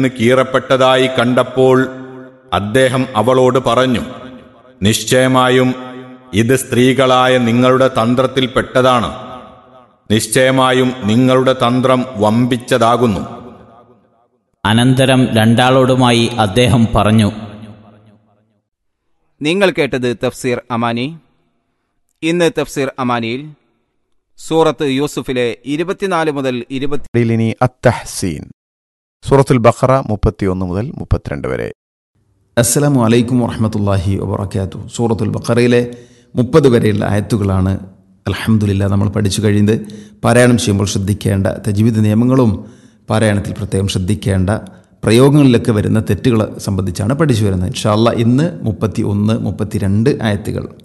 നിന്ന് കീറപ്പെട്ടതായി കണ്ടപ്പോൾ അദ്ദേഹം അവളോട് പറഞ്ഞു നിശ്ചയമായും ഇത് സ്ത്രീകളായ നിങ്ങളുടെ തന്ത്രത്തിൽപ്പെട്ടതാണ് നിശ്ചയമായും നിങ്ങളുടെ തന്ത്രം വമ്പിച്ചതാകുന്നു അനന്തരം രണ്ടാളോടുമായി അദ്ദേഹം പറഞ്ഞു നിങ്ങൾ കേട്ടത് തഫ്സീർ അമാനി ഇന്ന് തഫ്സീർ അമാനിയിൽ സൂറത്ത് യൂസുഫിലെ ഇരുപത്തിനാല് മുതൽ ഇരുപത്തി ഇനി അത്തഹ്സീൻ സൂറത്തുൽ ബഖറ മുപ്പത്തിയൊന്ന് മുതൽ മുപ്പത്തിരണ്ട് വരെ അസ്സലാമു അലൈക്കും വറഹമത്തല്ലാഹി വബർക്കാത്തു സൂറത്തുൽ ബഖറയിലെ മുപ്പത് വരെയുള്ള ആയത്തുകളാണ് അലഹമുല്ല നമ്മൾ പഠിച്ചു കഴിയുന്നത് പാരായണം ചെയ്യുമ്പോൾ ശ്രദ്ധിക്കേണ്ട തജ്വീദ് നിയമങ്ങളും പാരായണത്തിൽ പ്രത്യേകം ശ്രദ്ധിക്കേണ്ട പ്രയോഗങ്ങളിലൊക്കെ വരുന്ന തെറ്റുകൾ സംബന്ധിച്ചാണ് പഠിച്ചു വരുന്നത് ഇൻഷാല്ല ഇന്ന് മുപ്പത്തി ഒന്ന് മുപ്പത്തിരണ്ട് ആയത്തുകൾ